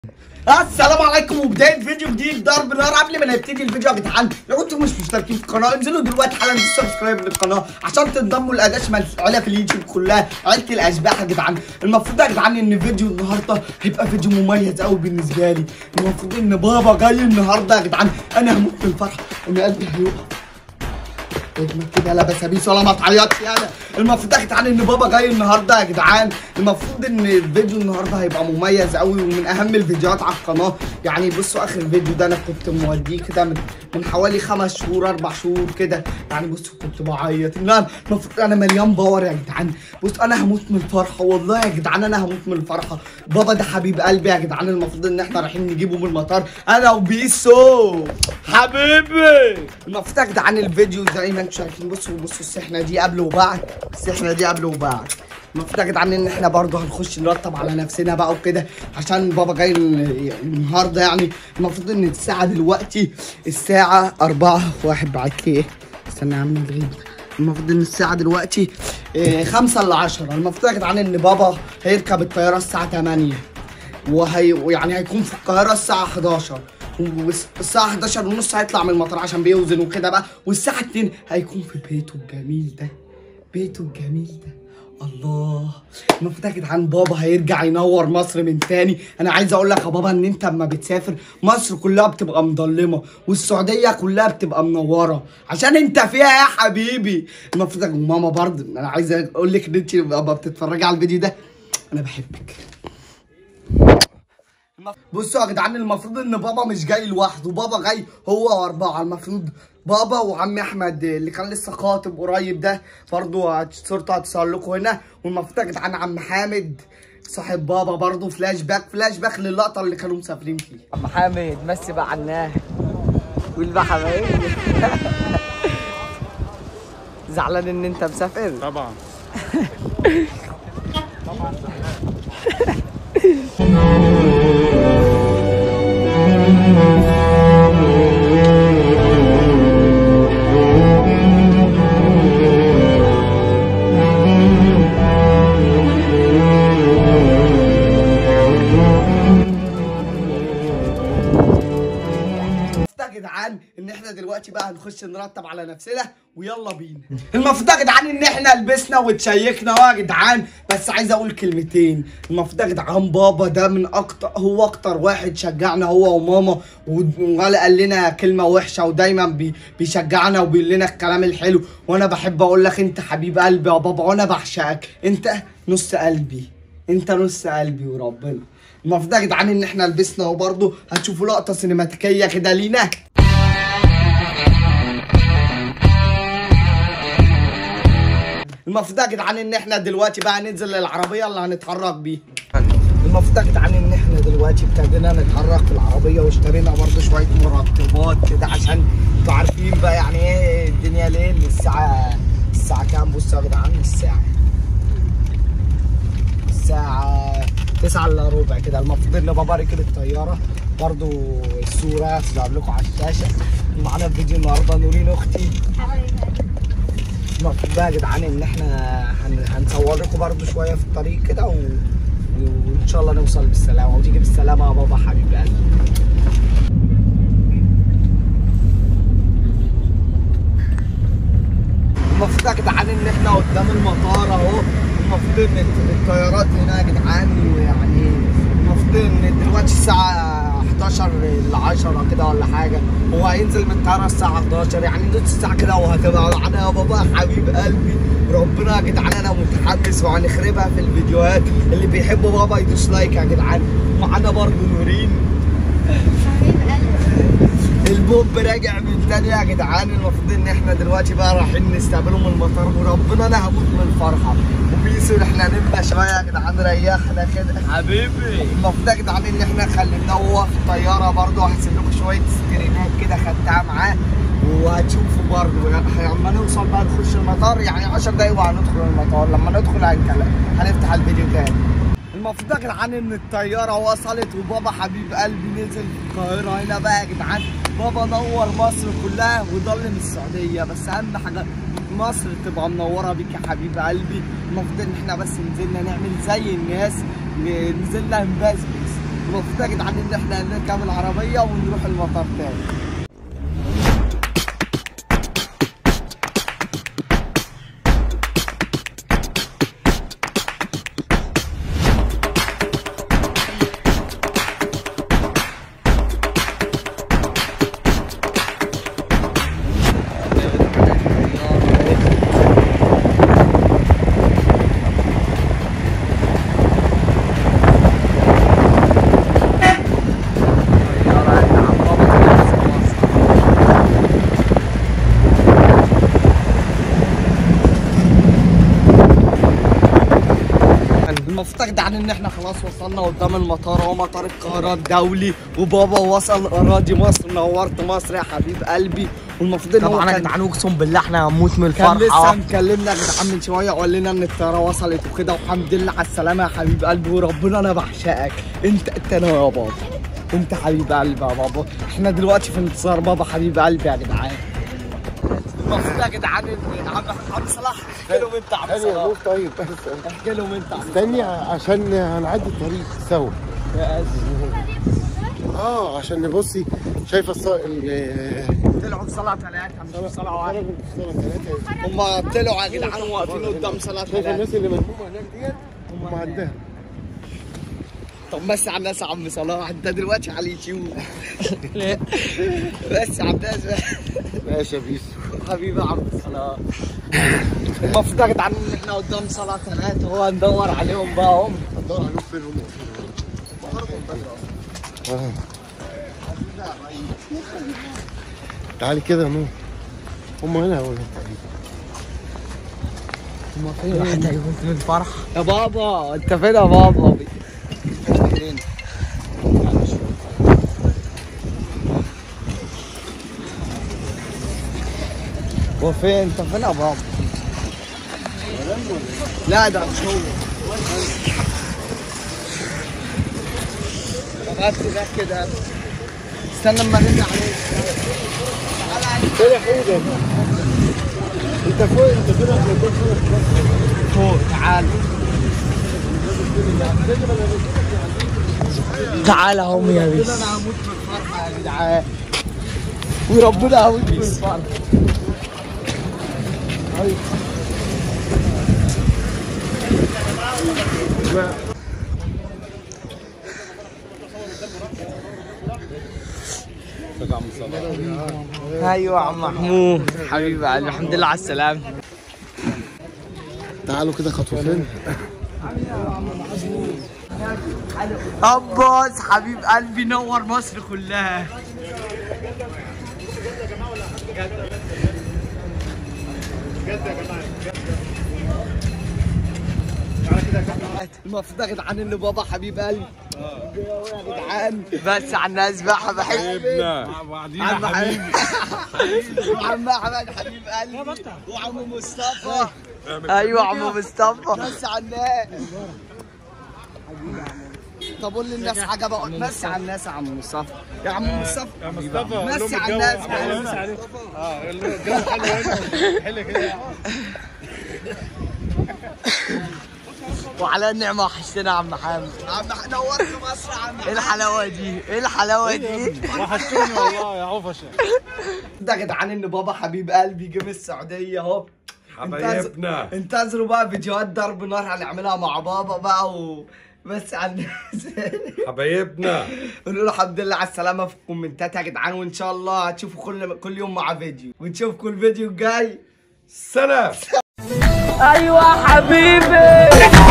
السلام عليكم وبدايه فيديو جديد ضرب نار قبل ما نبتدي الفيديو يا جدعان لو انتم مش مشتركين في القناه انزلوا دلوقتي حالا سبسكرايب للقناه عشان تنضموا لاداش مفعوله في اليوتيوب كلها عيله الاشباح يا جدعان المفروض يا جدعان ان فيديو النهارده هيبقى فيديو مميز قوي بالنسبه لي المفروض ان بابا جاي النهارده يا جدعان انا هموت من الفرحه ان قلبي هيقع اجمل كده لا بسابيس ولا ما تعيطش يالا المفروض يا جدعان ان بابا جاي النهارده يا جدعان المفروض ان الفيديو النهارده هيبقى مميز قوي ومن اهم الفيديوهات على القناه يعني بصوا اخر فيديو ده انا كنت موديه كده من من حوالي خمس شهور اربع شهور كده يعني بصوا كنت بعيط لا المفروض انا مليان باور يا جدعان بص انا هموت من الفرحه والله يا جدعان انا هموت من الفرحه بابا ده حبيب قلبي يا جدعان المفروض ان احنا رايحين نجيبه من المطار انا وبيسو حبيبي المفروض يا جدعان الفيديو زي ما انتم شايفين بصوا بصوا السحنه دي قبل وبعد السحنه دي قبل وبعد المفروض يا جدعان ان احنا برضه هنخش نرتب على نفسنا بقى وكده عشان بابا جاي ال- النهارده يعني المفروض ان الساعه دلوقتي الساعه أربعة واحد بعت لي ايه استنى يا عم الغيب المفروض ان الساعه دلوقتي إيه خمسة ل 10 المفروض يا جدعان ان بابا هيركب الطياره الساعه 8 وهي يعني هيكون في القاهره الساعه 11 والساعة 11 ونص هيطلع من المطار عشان بيوزن وكده بقى والساعة 2 هيكون في بيته الجميل ده بيته الجميل ده الله المفروض يا جدعان بابا هيرجع ينور مصر من تاني انا عايز اقول لك يا بابا ان انت اما بتسافر مصر كلها بتبقى مظلمه والسعوديه كلها بتبقى منوره عشان انت فيها يا حبيبي المفروض يا ماما برضه انا عايز اقول لك ان انت لما بتتفرجي على الفيديو ده انا بحبك بصوا يا جدعان المفروض ان بابا مش جاي لوحده بابا جاي هو واربعه المفروض بابا وعم احمد اللي كان لسه خاطب قريب ده برضه صورته هتصور لكم هنا والمفروض يا جدعان عم حامد صاحب بابا برضه فلاش باك فلاش باك للقطه اللي كانوا مسافرين فيها عم حامد مسي بقى عناه والبقى حبايبي زعلان ان انت مسافر طبعا المفروض يا جدعان ان احنا دلوقتي بقى هنخش نرتب على نفسنا ويلا بينا المفروض يا جدعان ان احنا لبسنا وتشيكنا اهو يا جدعان بس عايز اقول كلمتين المفروض يا جدعان بابا ده من اكتر هو اكتر واحد شجعنا هو وماما ولا قال لنا كلمه وحشه ودايما بي بيشجعنا وبيقول لنا الكلام الحلو وانا بحب اقول لك انت حبيب قلبي يا بابا وانا بعشقك انت نص قلبي انت نص قلبي وربنا المفروض يا جدعان ان احنا لبسنا وبرضه هتشوفوا لقطه سينماتيكيه كده لينا المفروض يا جدعان ان احنا دلوقتي بقى ننزل للعربيه اللي هنتحرك بيها المفروض يا جدعان ان احنا دلوقتي ابتدينا نتحرك في العربيه واشترينا برضه شويه مرطبات كده عشان انتوا عارفين بقى يعني ايه الدنيا ليل الساعه الساعه كام بصوا يا جدعان الساعه الساعة تسعة الا ربع كده المفروض ان بابا ركب الطيارة برضو الصورة هتظهر لكم على الشاشة معانا في فيديو النهاردة نورين اختي المفروض بقى يا جدعان ان احنا هن... هنصور لكم برضو شوية في الطريق كده و... وان شاء الله نوصل بالسلامة وتيجي بالسلامة يا بابا حبيب قلبي المفروض يا جدعان ان احنا قدام المطار اهو المفروض ان الطيارات هنا يا جدعان ويعني المفروض ان دلوقتي الساعة 11 ل 10 كده ولا حاجة هو هينزل من الطيارة الساعة 11 يعني نص ساعة كده وهتبقى معانا يا بابا حبيب قلبي ربنا يا جدعان انا متحمس وهنخربها في الفيديوهات اللي بيحبوا بابا يدوس لايك يا جدعان معانا برضه نورين البوب راجع من تاني يا جدعان المفروض ان احنا دلوقتي بقى رايحين نستقبله من المطار وربنا انا هموت من الفرحه وبيسو احنا نبقى شويه يا جدعان ريحنا كده حبيبي المفروض يا جدعان ان احنا خليناه هو في الطياره برضه هسيب لكم شويه سكرينات كده خدتها معاه وهتشوفوا برضه يعني لما نوصل بقى نخش المطار يعني 10 دقايق وهندخل المطار لما ندخل هنكلم هنفتح الفيديو تاني المفروض يا جدعان ان الطياره وصلت وبابا حبيب قلبي نزل في القاهره هنا بقى يا جدعان بابا نور مصر كلها وضلم السعوديه بس اهم حاجه مصر تبقى منوره بيك يا حبيب قلبي المفروض ان احنا بس نزلنا نعمل زي الناس ن- نزلنا نبسبس المفروض يا جدعان ان احنا نركب العربيه ونروح المطار تاني المفروض يا جدعان ان احنا خلاص وصلنا قدام المطار هو مطار القاهره الدولي وبابا وصل اراضي مصر نورت مصر يا حبيب قلبي والمفروض ان هو طبعا يا كان- جدعان اقسم بالله احنا هنموت من كان لسه الفرحه مكلمنا يا جدعان من شويه وقال لنا ان الطياره وصلت وكده والحمد لله على السلامه يا حبيب قلبي وربنا انا بعشقك انت انت انا يا بابا انت حبيب قلبي يا بابا احنا دلوقتي في انتظار بابا حبيب قلبي يا جدعان المفروض يا جدعان ان عم عم صلاح احكي لهم انت عم حلو صلاح النور طيب بس احكي لهم انت عم استني عشان هنعدي الطريق سوا اه عشان نبصي شايفه الص... ال طلعوا صلاة ثلاثة مش صلاة واحدة ثلاثة. هم طلعوا يا جدعان واقفين قدام صلاة شايفه ثلاثة الناس اللي ملمومه هناك ديت هم عندها طب بس على الناس يا عم صلاح انت دلوقتي على اليوتيوب بس على الناس ماشي يا بيسو حبيبي عم صلاح المفروض يا جدعان ان احنا قدام صلاة ثلاثة هو ندور عليهم بقى هم هندور عليهم فين هم آه. تعالي كده يا نور هم هنا اول الواحد هيموت من الفرحه يا بابا انت فين يا بابا فين هو فين انت فين يا بابا لا ده مش هو لغايه ده كده استنى لما نرجع عليه فين يا حوده انت فوق انت كده احنا كل فوق تعال تعال هم يا بيس انا هموت من الفرحه يا جدعان وربنا هموت من الفرحه ايوه يا عم محمود حبيبي قلبي الحمد لله على السلامه تعالوا كده خطوتين عباس حبيب قلبي نور مصر كلها المفروض يا جدعان ان بابا حبيب قلبي يا جدعان بس على الناس بقى بحب عم حبيبي وعم احمد حبيب قلبي وعم مصطفى ايوه يا عم مصطفى بس على الناس طب قول للناس حاجه بقى مسي على الناس يا عم مصطفى يا عم مصطفى يا مصطفى مسي على الناس بقى. اه الجو حلو هنا حلو كده وعلى النعمه وحشتنا يا عم محمد عم نورت مصر يا عم ايه الحلاوه دي ايه الحلاوه دي وحشتوني والله يا عوفشه ده يا جدعان ان بابا حبيب قلبي جه من السعوديه اهو حبايبنا. انتظروا بقى فيديوهات ضرب نار هنعملها مع بابا بقى و بس على الناس حبايبنا قولوا له الحمد لله على السلامه في الكومنتات يا جدعان وان شاء الله هتشوفوا كل كل يوم مع فيديو ونشوفكم الفيديو الجاي سلام ايوه حبيبي